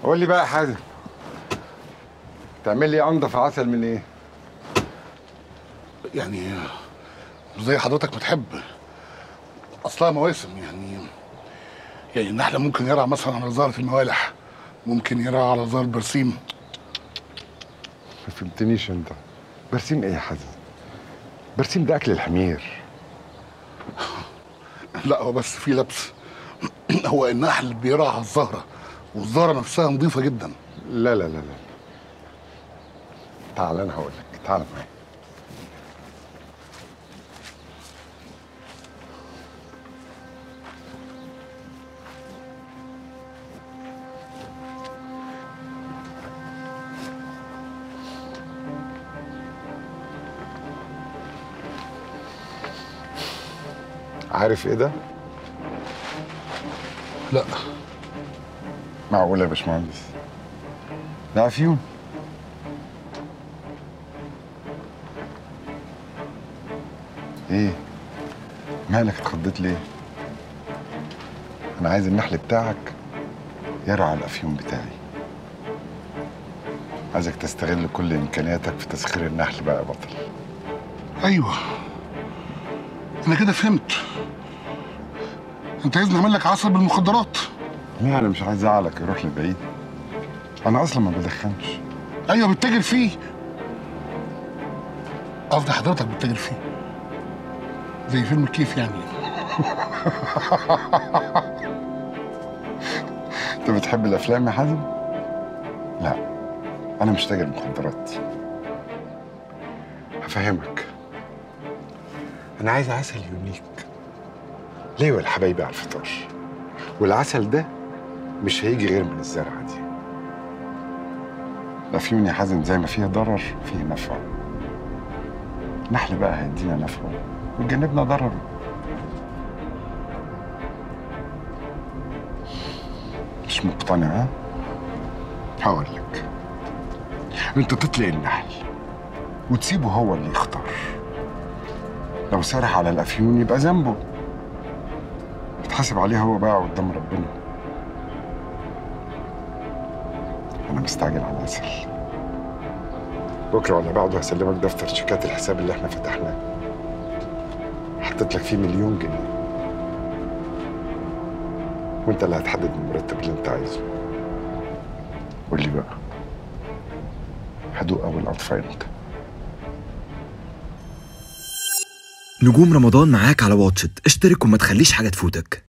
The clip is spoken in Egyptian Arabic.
قول لي بقى يا حازم تعمل لي انضف عسل من ايه يعني زي حضرتك ما تحب اصلها مواسم يعني يعني النحله ممكن يرعى مثلا على زهره الموالح ممكن يرعى على زهره برسيم ما فهمتنيش انت برسيم ايه يا حازم برسيم ده اكل الحمير لا هو بس في لبس هو النحل بيرعى على الزهره والزهره نفسها نظيفه جدا لا لا لا لا تعال انا هقول لك تعال معايا عارف ايه ده؟ لا معقول يا باشمهندس ده افيون ايه مالك اتخضيت ليه انا عايز النحل بتاعك يرعى الافيون بتاعي عايزك تستغل كل امكانياتك في تسخير النحل بقى يا بطل ايوه انا كده فهمت انت عايزني اعمل لك عسل بالمخدرات لا انا مش عايز ازعلك يروح لبعيد انا اصلا ما بدخنش ايوه بتتاجر فيه قصدي حضرتك بتتاجر فيه زي فيلم الكيف يعني انت بتحب الافلام يا حازم لا انا مش تاجر مخدرات هفهمك انا عايز عسل يونيك ليه والحبايبي على الفطار والعسل ده مش هيجي غير من الزرعه دي الافيون يا حازم زي ما فيها ضرر فيه نفع نحل بقى هيدينا نفعه ويجنبنا ضرره مش مقتنع ها؟ هقول لك انت تطلق النحل وتسيبه هو اللي يختار لو سرح على الافيون يبقى ذنبه يتحاسب عليه هو بقى قدام ربنا انا مستعجل على العسل بكره ولا بعده هسلمك دفتر شيكات الحساب اللي احنا فتحناه حطيت لك فيه مليون جنيه وانت اللي هتحدد المرتب اللي انت عايزه قول لي بقى هدوق اول اطفال امتى نجوم رمضان معاك على واتشت اشترك وما تخليش حاجة تفوتك